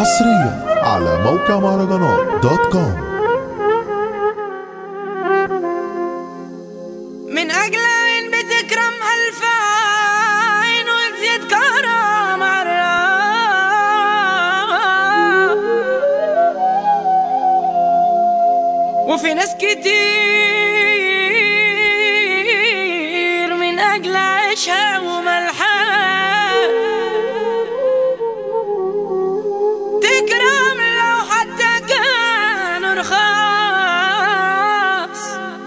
حصريا على موقع مهرجانات دوت كوم من أجل عين بتكرم ألف عين وتزيد كرم مرة وفي ناس كتير من أجل عيشها وملحها تكرم لو حتى كانوا رخاص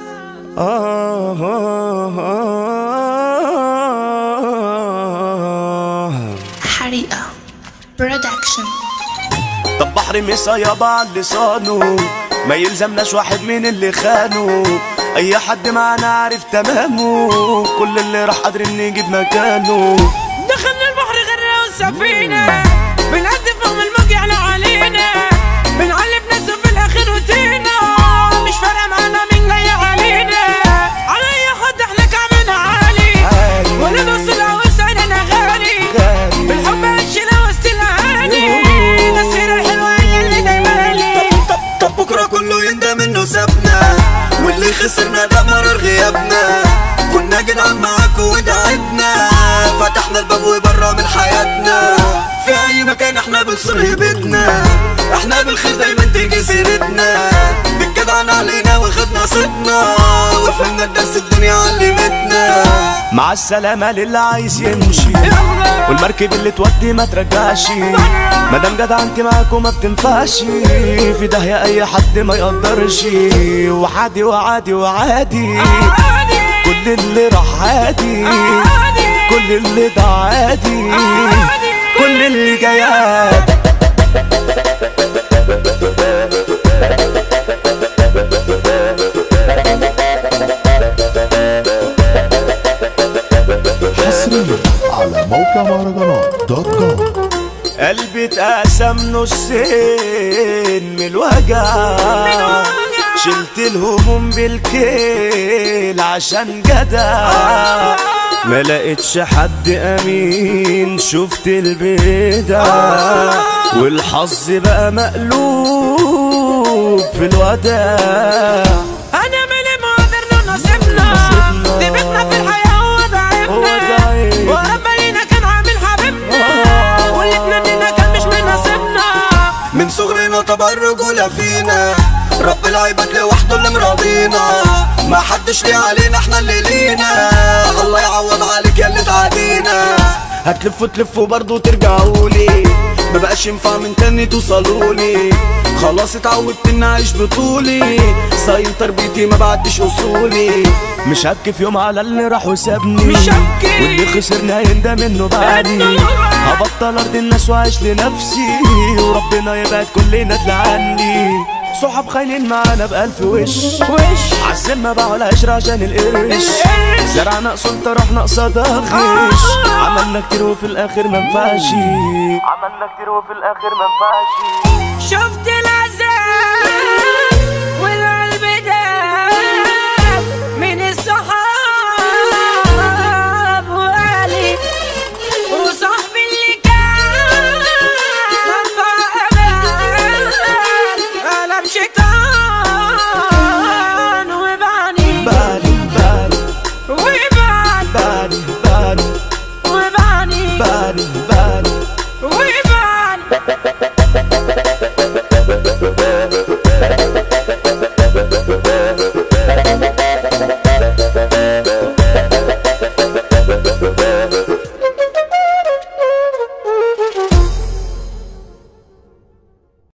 حريقة برودكشن طب بحر مسا يابا على لسانه ما يلزمناش واحد من اللي خانه اي حد معانا عارف تمامه كل اللي راح قادرين نجيب مكانه دخلنا البحر غرة والسفينة بنعدي فوق الموج يعلى علينا بنعلي بناس في الآخر وتينا مش فارقة معانا مين جاي علينا على أي حد احنا كعبنا عالي عالي. ولا نوصل أو سعرنا غالي غالي. بالحب عشنا وسط الأهالي السيرة الحلوة هي اللي دايما لي طب طب بكره كله يندم انه سابنا واللي خسرنا ده مرار غيابنا كنا جدعان معاكوا ودعبنا فتحنا الباب وبره من حياتنا في اي مكان احنا بنصر هيبتنا احنا بالخير دايما تيجي سيرتنا بالجدعان علينا وخدنا صيتنا وفهمنا الدرس الدنيا علمتنا مع السلامة للي عايز يمشي والمركب اللي تودي ما ترجعش مادام جدع انت معاكم ما بتنفعش في داهية اي حد ما يقدرش وعادي وعادي وعادي كل اللي راح عادي كل اللي ده عادي كل اللي جاي عادي حصريا على موقع مهرجانات دوت كوم قلبي اتقسم نصين من الوجع شلت الهموم بالكيل عشان جدع ما لقيتش حد امين شفت البدع والحظ بقى مقلوب في الوداع أنا مالي ما قدرنا نصيبنا نصيبنا. دي بيتنا في الحياة وضعفنا وضعيف. ورب لينا كان عامل حبيبنا آه. واللي اتمنينا كان مش من نصيبنا من صغرنا طبع الرجولة فينا رب العباد لوحده اللي مراضينا ما حدش ليه علينا احنا اللي لينا الله يعوض عليك يا اللي تعادينا هتلفوا تلفوا برضه ترجعولي مبقاش ينفع من تاني توصلولي خلاص اتعودت اني اعيش بطولي صاين تربيتي ما بعدش اصولي مش هبكي في يوم على اللي راح وسابني مش هبكي. واللي خسرنا يندم انه بعدني إنه بعدني. هبطل ارض الناس واعيش لنفسي وربنا يبعد كلنا تلعني صحاب خاينين معانا بألف وش وش عالسمة باعوا العشرة عشان القرش القرش. زرعنا سلطة رحنا قصادها غش عملنا كتير وفي الآخر منفعش عملنا كتير وفي الآخر منفعش شفت